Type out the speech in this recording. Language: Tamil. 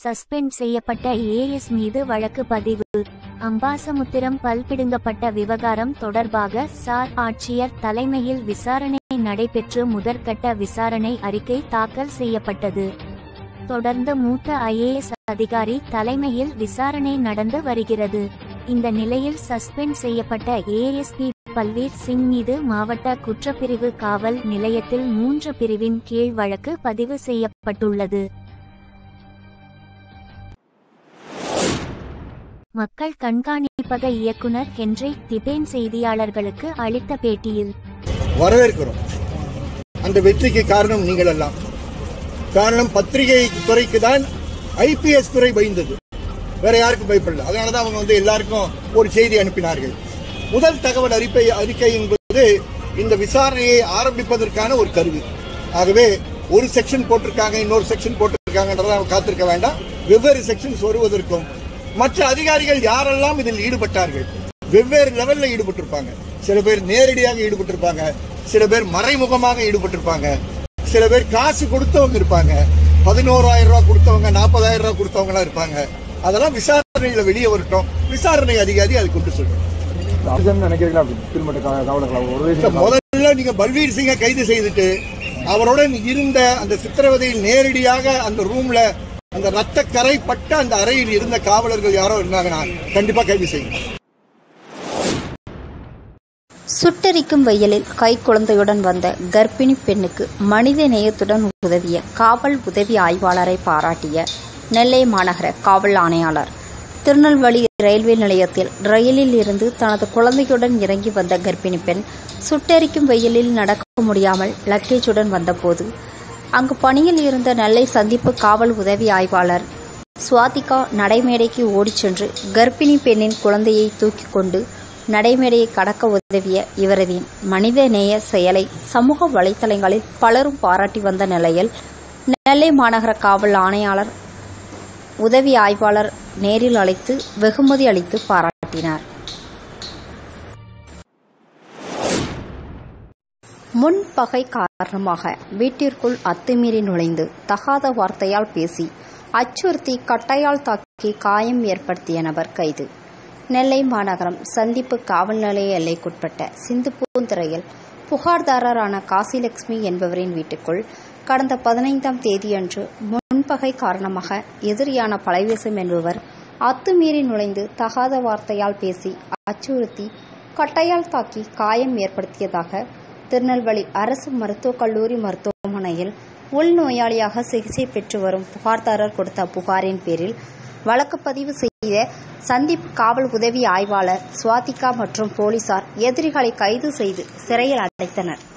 சஸ்பெண்ட் செய்யப்பட்ட ஏஎஸ் மீது வழக்கு பதிவு அம்பாசமுத்திரம் பல்பிடுங்கப்பட்ட விவகாரம் தொடர்பாக சார் ஆட்சியர் தலைமையில் விசாரணை நடைபெற்று முதற்கட்ட விசாரணை அறிக்கை தாக்கல் செய்யப்பட்டது தொடர்ந்து மூத்த ஐஏஎஸ் அதிகாரி தலைமையில் விசாரணை நடந்து வருகிறது இந்த நிலையில் சஸ்பெண்ட் செய்யப்பட்ட ஏஎஸ்பி பல்வீர் சிங் மீது மாவட்ட குற்றப்பிரிவு காவல் நிலையத்தில் மூன்று பிரிவின் கீழ் வழக்கு பதிவு செய்யப்பட்டுள்ளது மக்கள் கண்காணிப்பக இயக்குனர் ஹென்றி திபேன் செய்தியாளர்களுக்கு அளித்த பேட்டியில் வரவேற்கிறோம் அந்த வெற்றிக்கு காரணம் நீங்கள் எல்லாம் காரணம் பத்திரிகை துறைக்கு தான் ஐபிஎஸ் துறை பயந்தது வேற யாருக்கும் பயப்படல அதனால தான் அவங்க வந்து எல்லாருக்கும் ஒரு செய்தி அனுப்பினார்கள் முதல் தகவல் அறிக்கை அறிக்கை என்பது இந்த விசாரணையை ஆரம்பிப்பதற்கான ஒரு கருவி ஆகவே ஒரு செக்ஷன் போட்டிருக்காங்க இன்னொரு செக்ஷன் போட்டிருக்காங்கன்றதை அவங்க காத்திருக்க வேண்டாம் வெவ்வேறு செக்ஷன்ஸ் வருவதற்கும் மற்ற அதிகாரிகள் யாரெல்லாம் இதில் ஈடுபட்டார்கள் வெவ்வேறு லெவல்ல ஈடுபட்டிருப்பாங்க சில பேர் நேரடியாக ஈடுபட்டிருப்பாங்க சில பேர் மறைமுகமாக ஈடுபட்டிருப்பாங்க சில பேர் காசு கொடுத்தவங்க இருப்பாங்க பதினோராயிரம் ரூபாய் கொடுத்தவங்க நாற்பதாயிரம் ரூபாய் கொடுத்தவங்க இருப்பாங்க அதெல்லாம் விசாரணையில வெளியே வரட்டும் விசாரணை அதிகாரி அது கொண்டு சொல்லும் ஆக்சிஜன் நினைக்கிறீங்களா அப்படி திருமட்ட காவலர்களா ஒரு இப்ப வயசு முதல்ல நீங்க பல்வீர் சிங்கை கைது செய்துட்டு அவருடன் இருந்த அந்த சித்திரவதையில் நேரடியாக அந்த ரூம்ல அந்த ரத்த கரை பட்ட அந்த அறையில் இருந்த காவலர்கள் யாரோ இருந்தாங்கன்னா கண்டிப்பா கைது செய்யும் சுட்டெரிக்கும் வெயிலில் கைக்குழந்தையுடன் வந்த கர்ப்பிணி பெண்ணுக்கு மனித நேயத்துடன் உதவிய காவல் உதவி ஆய்வாளரை பாராட்டிய நெல்லை மாநகர காவல் ஆணையாளர் திருநெல்வேலி ரயில்வே நிலையத்தில் ரயிலில் இருந்து தனது குழந்தையுடன் இறங்கி வந்த கர்ப்பிணி பெண் சுட்டெரிக்கும் வெயிலில் நடக்க முடியாமல் லக்கேஜுடன் வந்தபோது அங்கு பணியில் இருந்த நெல்லை சந்திப்பு காவல் உதவி ஆய்வாளர் சுவாதிகா நடைமேடைக்கு ஓடிச் சென்று கர்ப்பிணி பெண்ணின் குழந்தையை தூக்கிக் கொண்டு நடைமேடையை கடக்க உதவிய இவரதின் மனிதநேய செயலை சமூக வலைதளங்களில் பலரும் பாராட்டி வந்த நிலையில் நெல்லை மாநகர காவல் ஆணையாளர் உதவி ஆய்வாளர் நேரில் அழைத்து வெகுமதி அளித்து பாராட்டினார் முன்பகை காரணமாக வீட்டிற்குள் அத்துமீறி நுழைந்து தகாத வார்த்தையால் பேசி அச்சுறுத்தி கட்டையால் தாக்கி காயம் ஏற்படுத்திய நபர் கைது நெல்லை மாநகரம் சந்திப்பு காவல் நிலைய எல்லைக்குட்பட்ட சிந்துப்பூந்துறையில் புகார்தாரரான காசிலட்சுமி என்பவரின் வீட்டுக்குள் கடந்த பதினைந்தாம் தேதியன்று முன்பகை காரணமாக எதிரியான பழைவேசம் என்பவர் அத்துமீறி நுழைந்து தகாத வார்த்தையால் பேசி அச்சுறுத்தி கட்டையால் தாக்கி காயம் ஏற்படுத்தியதாக திருநெல்வேலி அரசு மருத்துவக் கல்லூரி மருத்துவமனையில் உள்நோயாளியாக சிகிச்சை பெற்று வரும் புகார்தாரர் கொடுத்த புகாரின் பேரில் வழக்கு பதிவு செய்த சந்தீப் காவல் உதவி ஆய்வாளர் சுவாதிகா மற்றும் போலீசார் எதிரிகளை கைது செய்து சிறையில் அடைத்தனர்